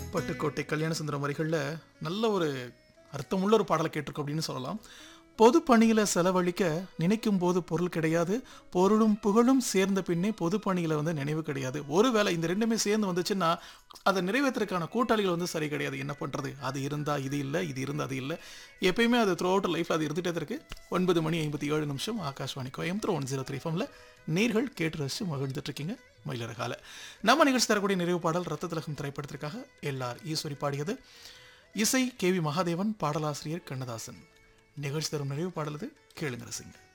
பட்டுக்கோட்டை கல்யாண சுந்தரம் வரிகளில் நல்ல ஒரு அர்த்தமுள்ள ஒரு பாடலை கேட்டிருக்கோம் அப்படின்னு சொல்லலாம் பொது பணியில செலவழிக்க நினைக்கும் போது பொருள் கிடையாது பொருளும் புகழும் சேர்ந்த பின்னே பொது பணியில வந்து நினைவு கிடையாது ஒருவேளை இந்த ரெண்டுமே சேர்ந்து வந்துச்சுன்னா அதை நிறைவேற்றுறதுக்கான கூட்டாளிகள் வந்து சரி கிடையாது என்ன பண்றது அது இருந்தா இது இல்லை இது இருந்தா அது இல்லை எப்பயுமே அது த்ரூ அவுட் லைஃப்ல அது இருந்துட்டே தான் இருக்கு ஒன்பது மணி ஐம்பத்தி ஏழு நிமிஷம் Akashvani Coimbatore one zero three ஃபம்ல நேர்கள் கேட்டு ரசிச்சு மகிழ்ந்துட்டு இருக்கீங்க மயிலரகால நம்ம நிகழ்ச்சி தரக்கூடிய நிறைவு பாடல் ரத்த திலகம் திரைப்படத்திற்காக எல்ஆர் ஈஸ்வரி பாடியது இசை கே வி மகாதேவன் பாடலாசிரியர் கண்ணதாசன் நிகழ்ச்சி தரும் நிறைவு பாடலது கேளுங்க ரசிங்க